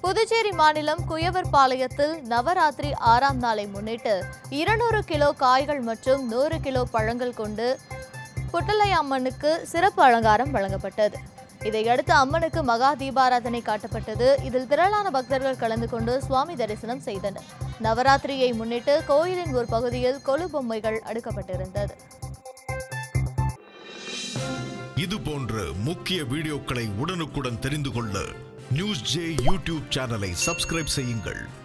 புதுச்சேரி மாநிலம் குயவர்பாளையத்தில் நவராத்திரி ஆறாம் நாளை முன்னிட்டு இருநூறு கிலோ காய்கள் மற்றும் நூறு கிலோ பழங்கள் கொண்டு புட்டலை அம்மனுக்கு சிறப்பு அலங்காரம் வழங்கப்பட்டது இதையடுத்து அம்மனுக்கு மகா தீபாராதனை காட்டப்பட்டது இதில் திரளான பக்தர்கள் கலந்து கொண்டு சுவாமி தரிசனம் செய்தனர் நவராத்திரியை முன்னிட்டு கோயிலின் ஒரு பகுதியில் கொலு பொம்மைகள் அடுக்கப்பட்டிருந்தது இது போன்ற முக்கிய வீடியோக்களை உடனுக்குடன் தெரிந்து கொள்ள நியூஸ் ஜே யூடியூப் சேனலை சப்ஸ்கிரைப் செய்யுங்கள்